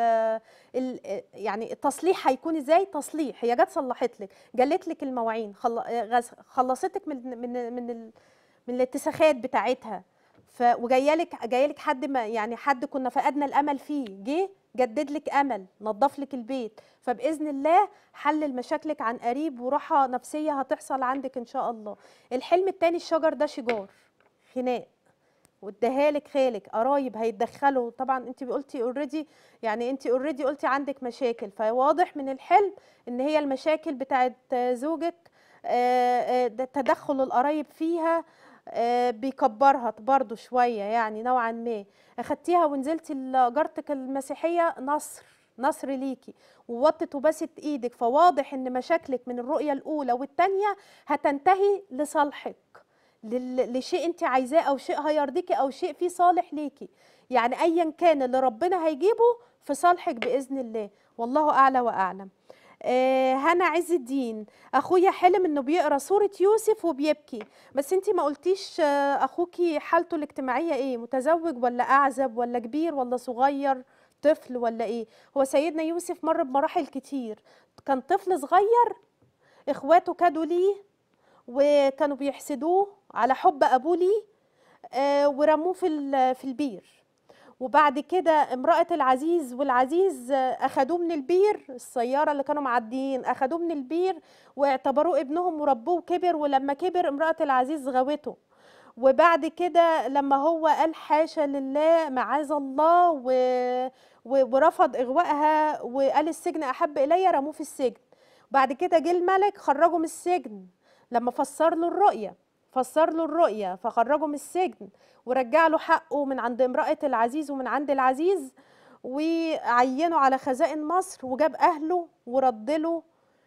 ال يعني التصليح هيكون ازاي تصليح هي جت صلحت لك جلت لك المواعين خل... غز- خلصتك من من من ال... من الاتساخات بتاعتها ف وجايه لك جايه لك حد ما يعني حد كنا فقدنا الامل فيه جه جدد لك امل نظف لك البيت فباذن الله حل مشاكلك عن قريب وراحه نفسيه هتحصل عندك ان شاء الله الحلم التاني الشجر ده شجار خناق واداها لك خالك قرايب هيتدخلوا طبعا انت قلتي اوريدي يعني انت اوريدي قلتي عندك مشاكل فواضح من الحلم ان هي المشاكل بتاعت زوجك آه، آه، ده تدخل القرايب فيها آه، بيكبرها برضو شوية يعني نوعا ما أخدتيها ونزلتي ل- جارتك المسيحية نصر نصر ليكي ووطت وبست ايدك فواضح ان مشاكلك من الرؤية الاولى والتانية هتنتهي لصالحك لل- لشيء انت عايزاه او شيء هيرضيكي او شيء فيه صالح ليكي يعني ايا كان اللي ربنا هيجيبه في صالحك باذن الله والله اعلى واعلم آه، هنا عز الدين اخويا حلم انه بيقرا سوره يوسف وبيبكي بس انت ما قلتيش آه، اخوكي حالته الاجتماعيه ايه متزوج ولا اعزب ولا كبير ولا صغير طفل ولا ايه هو سيدنا يوسف مر بمراحل كتير كان طفل صغير اخواته كادوا ليه وكانوا بيحسدوه على حب ابوه ليه آه، ورموه في ال- في البير وبعد كده امرأة العزيز والعزيز آه، أخدوه من البير السيارة اللي كانوا معديين أخدوه من البير واعتبروه ابنهم وربوه وكبر ولما كبر امرأة العزيز غوته وبعد كده لما هو قال حاشا لله معاذ الله و... و... ورفض إغوائها وقال السجن أحب إلي رموه في السجن بعد كده جه الملك خرجه من السجن لما فسر له الرؤية فسر له الرؤية فخرجه من السجن ورجع له حقه من عند امرأة العزيز ومن عند العزيز وعينه على خزائن مصر وجاب أهله ورد له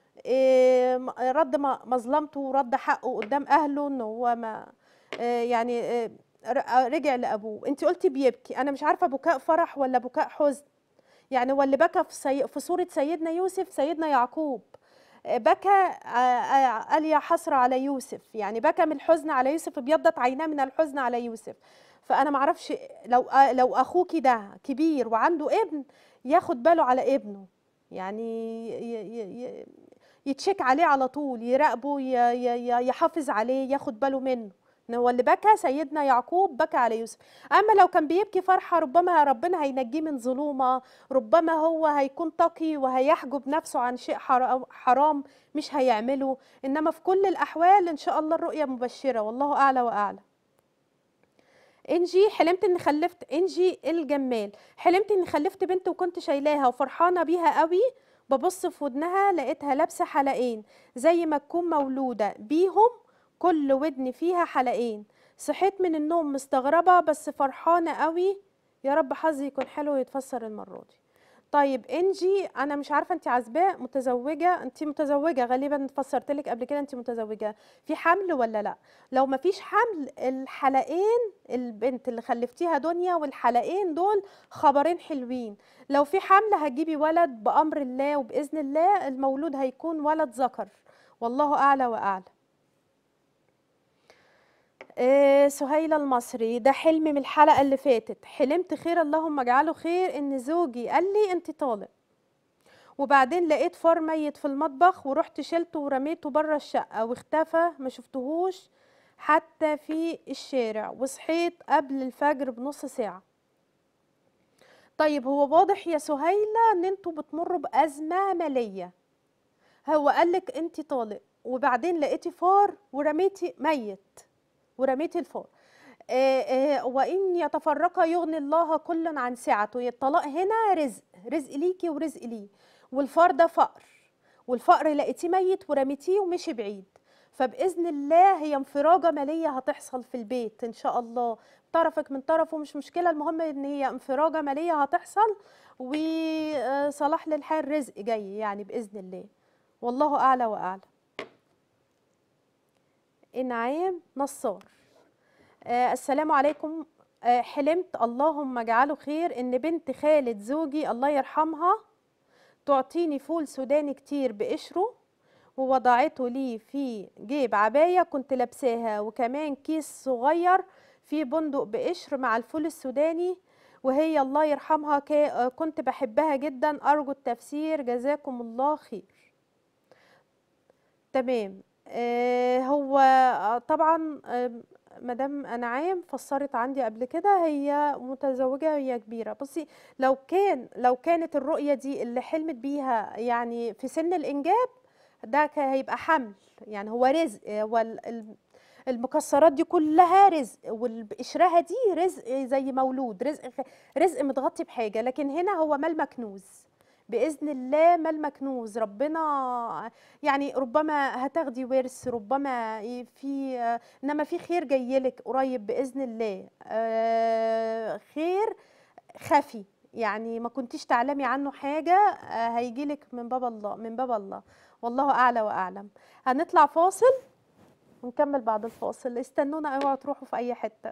إيه، م- رد م- مظلمته ورد حقه قدام أهله إن هو ما إيه، يعني إيه، ر- رجع لأبوه أنت قلتي بيبكي أنا مش عارفة بكاء فرح ولا بكاء حزن يعني واللي بكى في, سي... في صورة سيدنا يوسف سيدنا يعقوب بكى آه، آه، قال يا حسرة على يوسف يعني بكى من الحزن على يوسف ابيضت عيناه من الحزن على يوسف فانا معرفش لو آه، لو اخوكي ده كبير وعنده ابن ياخد باله على ابنه يعني ي- ي- ي- يتشك عليه على طول يراقبه ي- ي- ي- يحافظ عليه ياخد باله منه إن هو اللي بكى سيدنا يعقوب بكى على يوسف اما لو كان بيبكي فرحه ربما ربنا هينجيه من ظلومه ربما هو هيكون تقي وهيحجب نفسه عن شيء حرا- حرام مش هيعمله انما في كل الاحوال ان شاء الله الرؤيه مبشره والله اعلى واعلم انجي حلمت اني خلفت انجي الجمال حلمت اني خلفت بنت وكنت شايلاها وفرحانه بيها قوي ببص في ودنها لقيتها لابسه حلقين زي ما تكون مولوده بيهم كل ودن فيها حلقين صحيت من النوم مستغربه بس فرحانه قوي يا رب حظي يكون حلو ويتفسر المره دي طيب انجي انا مش عارفه انت عزباء متزوجه انت متزوجه غالبا فسرت لك قبل كده انت متزوجه في حمل ولا لا لو ما فيش حمل الحلقين البنت اللي خلفتيها دنيا والحلقين دول خبرين حلوين لو في حمل هتجيبي ولد بامر الله وباذن الله المولود هيكون ولد ذكر والله اعلى واعلى آه، سهيلة المصري ده حلم من الحلقة اللي فاتت حلمت خير اللهم اجعله خير ان زوجي قال لي انت طالق وبعدين لقيت فار ميت في المطبخ ورحت شلته ورميته بره الشقة واختفى ما شفتهوش حتى في الشارع وصحيت قبل الفجر بنص ساعة طيب هو واضح يا سهيلة ان انتوا بتمروا بأزمة مالية هو قالك انت طالق وبعدين لقيتي فار ورميتي ميت ورميتي الفار آه، آه، وإن يتفرقا يغني الله كل عن سعته الطلاق هنا رزق رزق ليكي ورزق ليه والفار ده فقر والفقر لقيتيه ميت ورميتيه ومشي بعيد فبإذن الله هي انفراجة مالية هتحصل في البيت إن شاء الله طرفك من طرفه مش مشكلة المهم إن هي انفراجة مالية هتحصل وصلاح للحال رزق جاي يعني بإذن الله والله أعلى وأعلم إنعام نصار آه السلام عليكم آه حلمت اللهم اجعله خير ان بنت خالد زوجي الله يرحمها تعطيني فول سوداني كتير بقشره ووضعته لي في جيب عباية كنت لابساها وكمان كيس صغير فيه بندق بقشر مع الفول السوداني وهي الله يرحمها كا- آه، كنت بحبها جدا أرجو التفسير جزاكم الله خير تمام آه هو آه، طبعا آه، مدام انعام فسرت عندي قبل كده هي متزوجه هي كبيره بصي لو كان لو كانت الرؤيه دي اللي حلمت بيها يعني في سن الانجاب ده ك- هيبقى حمل يعني هو رزق هو ال- ال- المكسرات دي كلها رزق والقشرها دي رزق زي مولود رزق خ- رزق متغطي بحاجه لكن هنا هو مال مكنوز باذن الله مال مكنوز ربنا يعني ربما هتاخدي ورث ربما ي- في انما في خير جايلك قريب باذن الله آه، خير خفي يعني ما كنتيش تعلمي عنه حاجه آه، هيجيلك من باب الله من باب الله والله اعلى واعلم هنطلع فاصل ونكمل بعد الفاصل استنونا اوعوا تروحوا في اي حته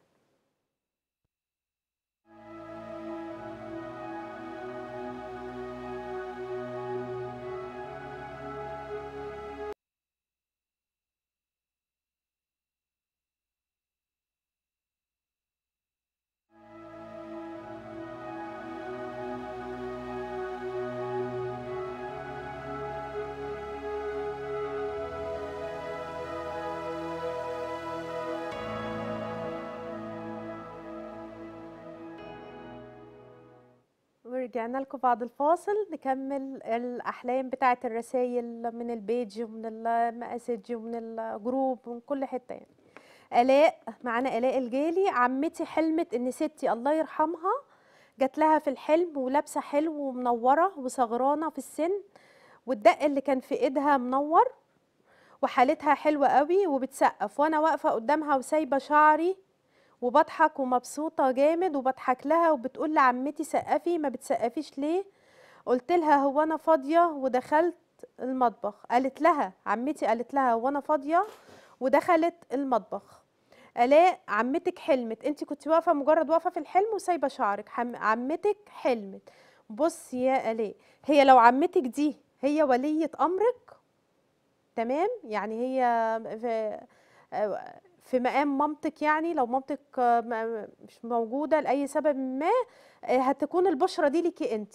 ورجعنا لكم بعد الفاصل نكمل الأحلام بتاعة الرسائل من البيج ومن المسج ومن الجروب ومن كل حتة يعني آلاء معانا آلاء الجالي عمتي حلمت إن ستي الله يرحمها جات لها في الحلم ولابسة حلو ومنورة وصغرانة في السن والدق اللي كان في إيدها منور وحالتها حلوة قوي وبتسقف وأنا واقفة قدامها وسايبة شعري وبضحك ومبسوطة جامد وبضحك لها وبتقول لعمتي سقفي ما بتسقفيش ليه قلت لها هو انا فاضية ودخلت المطبخ قالت لها عمتي قالت لها هو انا فاضية ودخلت المطبخ الاء عمتك حلمت انت كنت واقفة مجرد واقفة في الحلم وسايبة شعرك حم... عمتك حلمت بص يا الاء هي لو عمتك دي هي ولية امرك تمام يعني هي في في مقام مامتك يعني لو مامتك آه، م- مش موجودة لأي سبب ما آه، هتكون البشرة دي ليكي انت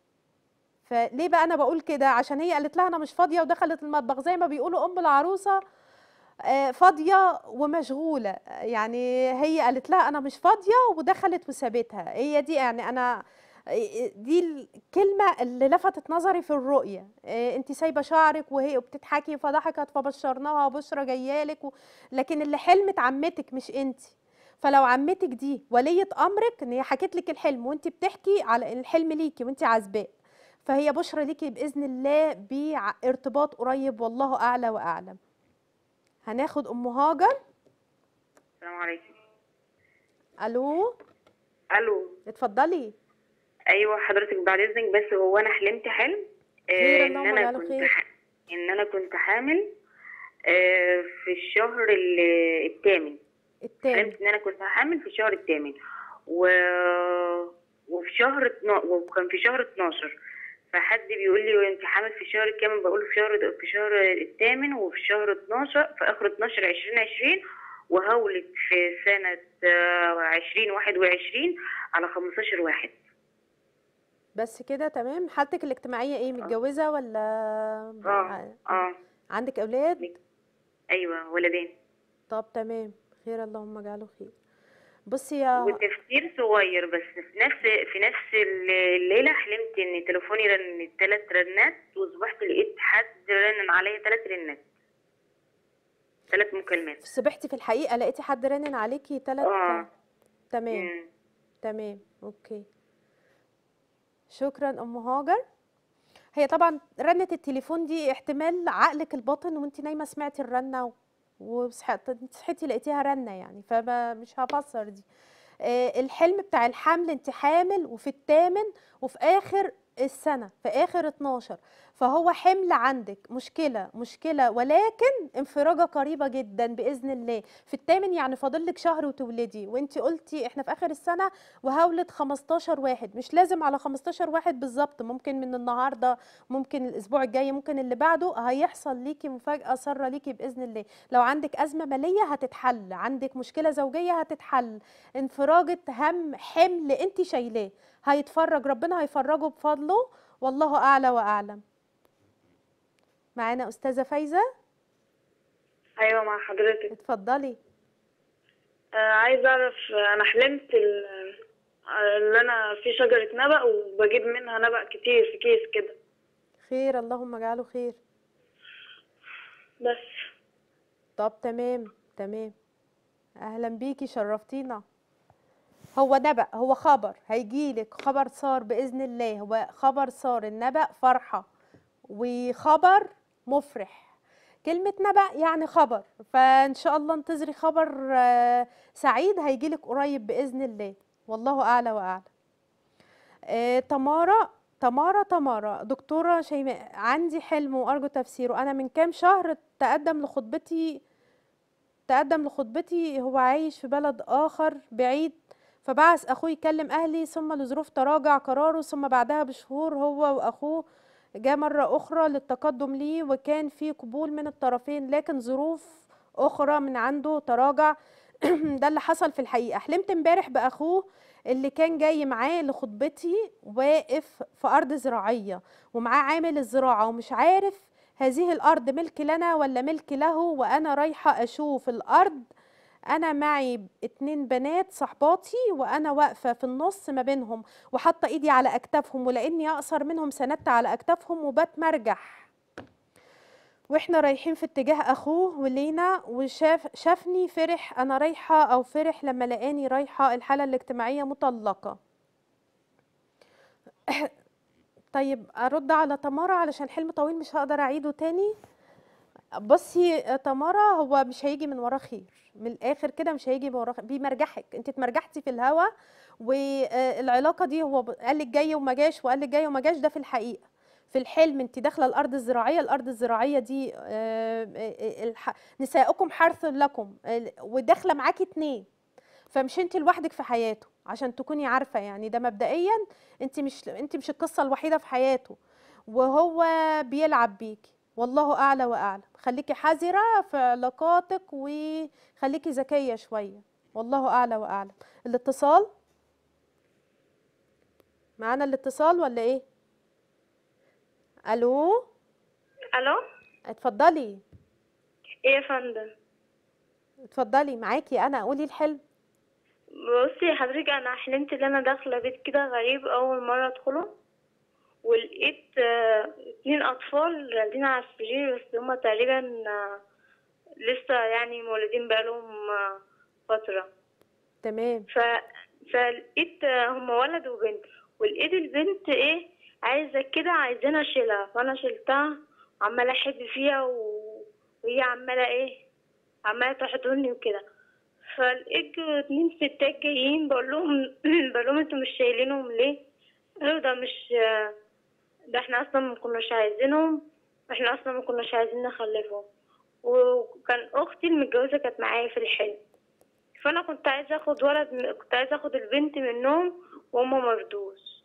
فليه بقى انا بقول كده عشان هي قالت لها انا مش فاضية ودخلت المطبخ زي ما بيقولوا ام العروسة آه، فاضية ومشغولة آه، يعني هي قالت لها انا مش فاضية ودخلت وسابتها هي دي يعني انا آه، دي الكلمة اللي لفتت نظري في الرؤية انت سايبة شعرك وهي بتضحكي فضحكت فبشرناها بشرة جايالك و... لكن اللي حلمت عمتك مش انت فلو عمتك دي ولية امرك ان هي حكت لك الحلم وانت بتحكي على الحلم ليكي وانت عازباه فهي بشرة ليكي باذن الله بارتباط قريب والله اعلى واعلم هناخد ام هاجر السلام عليكم الو الو اتفضلي ايوه حضرتك بعد اذنك بس هو انا حلمت حلم خير، آه، اللهم ان انا اجعله كنت خير. ح... ان انا كنت حامل آه، في الشهر ال- الثامن التاني حلمت ان انا كنت حامل في الشهر الثامن و... وفي شهر اتنا... وكان في شهر 12 فحد بيقول لي انت حامل في الشهر الكام بقول له في شهر في شهر الثامن وفي شهر 12 في اخر 12 2020 وهولد في سنة آه، عشرين واحد وعشرين على خمستاشر واحد بس كده تمام حالتك الاجتماعية ايه متجوزة ولا اه اه عندك اولاد ايوه ولدين طب تمام خير اللهم اجعله خير بصي يا وتفسير صغير بس في نفس في نفس الليلة حلمت ان تليفوني رن ثلاث رنات وصبحت لقيت حد رنن عليا ثلاث رنات ثلاث مكالمات صبحتي في الحقيقة لقيتي حد رنن عليكي تلات اه تمام مم. تمام اوكي شكرا ام هاجر هي طبعا رنة التليفون دي احتمال عقلك الباطن وانت نايمة سمعتي الرنة و- وصحيتي صحيتي لقيتيها رنة يعني فمش هفسر دي آه، الحلم بتاع الحمل انت حامل وفي الثامن وفي اخر السنة في اخر 12 فهو حمل عندك مشكلة مشكلة ولكن انفراجة قريبة جدا بإذن الله في الثامن يعني فاضل لك شهر وتولدي وانت قلتي احنا في اخر السنة وهولد 15 واحد مش لازم على 15 واحد بالظبط ممكن من النهارده ممكن الاسبوع الجاي ممكن اللي بعده هيحصل ليكي مفاجاه ساره ليكي باذن الله لو عندك ازمه ماليه هتتحل عندك مشكله زوجيه هتتحل انفراجه هم حمل انت شايلاه هيتفرج ربنا هيفرجه بفضله والله اعلى واعلم معانا استاذه فايزه ايوه مع حضرتك اتفضلي آه عايز اعرف آه، انا حلمت ال- آه، ان انا في شجرة نبق وبجيب منها نبق كتير في كيس كده خير اللهم اجعله خير بس طب تمام تمام اهلا بيكي شرفتينا هو نبأ هو خبر هيجيلك خبر صار بإذن الله هو خبر صار النبأ فرحة وخبر مفرح كلمة نبأ يعني خبر فإن شاء الله انتظري خبر آه، سعيد هيجيلك قريب بإذن الله والله أعلى وأعلم آه، تمارا تمارا تمارا دكتورة شيماء عندي حلم وأرجو تفسيره أنا من كام شهر تقدم لخطبتي تقدم لخطبتي هو عايش في بلد آخر بعيد فبعث أخوه يكلم أهلي ثم لظروف تراجع قراره ثم بعدها بشهور هو وأخوه جاء مرة أخرى للتقدم ليه وكان في قبول من الطرفين لكن ظروف أخرى من عنده تراجع ده اللي حصل في الحقيقة حلمت امبارح بأخوه اللي كان جاي معاه لخطبتي واقف في أرض زراعية ومعاه عامل الزراعة ومش عارف هذه الأرض ملك لنا ولا ملك له وأنا رايحة أشوف الأرض أنا معي اتنين بنات صحباتي وأنا واقفة في النص ما بينهم وحاطة إيدي على أكتافهم ولأني أقصر منهم سندت على أكتافهم وبتمرجح واحنا رايحين في اتجاه اخوه ولينا وشاف شافني فرح انا رايحه او فرح لما لقاني رايحه الحاله الاجتماعيه مطلقه طيب ارد على تمارا علشان حلم طويل مش هقدر اعيده تاني بصي يا تمارا هو مش هيجي من وراه خير من الاخر كده مش هيجي من وراه خير بيمرجحك انت اتمرجحتي في الهوا والعلاقه دي هو ب- قال لك جاي وما جاش وقال لك جاي وما جاش ده في الحقيقه في الحلم انت داخله الارض الزراعيه الارض الزراعيه دي آه، آه، الح- نساؤكم حرث لكم ال- وداخله معاكي اتنين فمش انت لوحدك في حياته عشان تكوني عارفه يعني ده مبدئيا انت مش انت مش القصه الوحيده في حياته وهو بيلعب بيكي والله اعلى واعلم خليكي حذره في علاقاتك وخليكي ذكيه شويه والله اعلى واعلم الاتصال معانا الاتصال ولا ايه الو الو اتفضلي ايه يا فندم اتفضلي معاكي انا قولي الحلم بصي يا حضرتك انا حلمت ان انا داخله بيت كده غريب اول مره ادخله ولقيت آه، اتنين اطفال راقدين على السرير بس هما تقريبا آه، لسه يعني مولودين بقالهم آه، فتره تمام ف... فلقيت آه، هما ولد وبنت ولقيت البنت ايه عايزه كده عايزاني اشيلها فانا شلتها وعماله احب فيها و... وهي عماله ايه عماله تحضني وكده فلقيت اتنين ستات جايين بقول لهم بقول لهم انتوا مش شايلينهم ليه قالوا ده مش ده احنا اصلا ما كناش عايزينهم احنا اصلا ما كناش عايزين نخلفهم وكان اختي المتجوزه كانت معايا في الحلم فانا كنت عايزه اخد ولد من- كنت عايزه اخد البنت منهم وهما مرضوش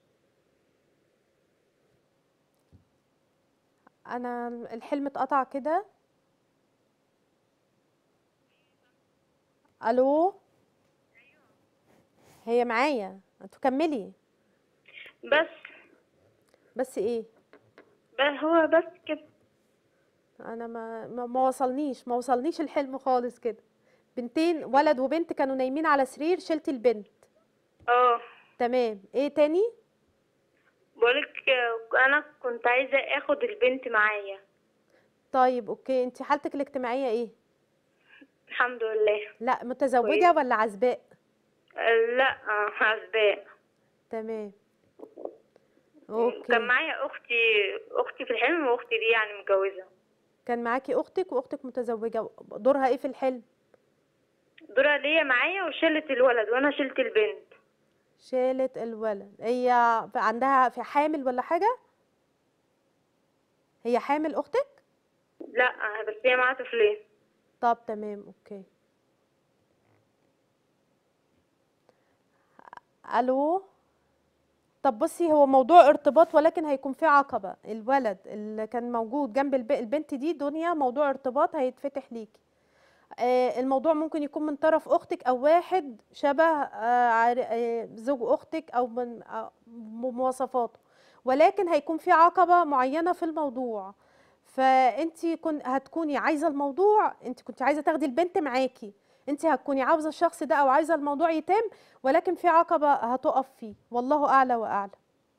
انا الحلم اتقطع كده الو هي معايا انتوا كملي بس بس ايه بس هو بس كده انا ما ما, ما وصلنيش ما وصلنيش الحلم خالص كده بنتين ولد وبنت كانوا نايمين على سرير شلتي البنت اه تمام ايه تاني بقولك آه، انا كنت عايزه اخد البنت معايا طيب اوكي انت حالتك الاجتماعيه ايه الحمد لله لا متزوجه كويس. ولا عزباء آه، لا آه، عزباء تمام كان اوكي معايا اختي اختي في الحلم واختي دي يعني متجوزه كان معاكي اختك واختك متزوجه دورها ايه في الحلم دورها ليا معايا وشلت الولد وانا شلت البنت شالت الولد هي عندها في حامل ولا حاجه هي حامل اختك لا بس هي معاها طفلين طب تمام اوكي الو طب بصي هو موضوع ارتباط ولكن هيكون في عقبة الولد اللي كان موجود جنب الب- البنت دي دنيا موضوع ارتباط هيتفتح ليكي آه، الموضوع ممكن يكون من طرف اختك او واحد شبه آه، عار- آه، زوج اختك او من آه، مواصفاته ولكن هيكون في عقبة معينة في الموضوع فانت كن هتكوني عايزه الموضوع انت كنت عايزه تاخدي البنت معاكي انت هتكوني عاوزه الشخص ده او عايزه الموضوع يتم ولكن في عقبه هتقف فيه والله اعلى واعلم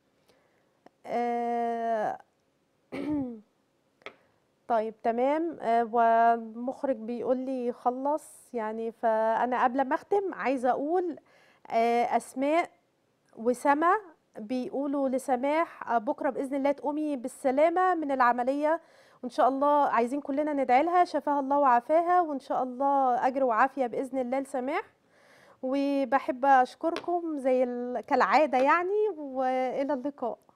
آه، طيب تمام آه، والمخرج بيقول لي خلص يعني فانا قبل ما اختم عايزه اقول آه، اسماء وسما بيقولوا لسماح آه، بكره باذن الله تقومي بالسلامه من العمليه وان شاء الله عايزين كلنا ندعي لها شفاها الله وعافاها وان شاء الله اجر وعافيه باذن الله لسماح وبحب اشكركم زي ال- كالعاده يعني والى اللقاء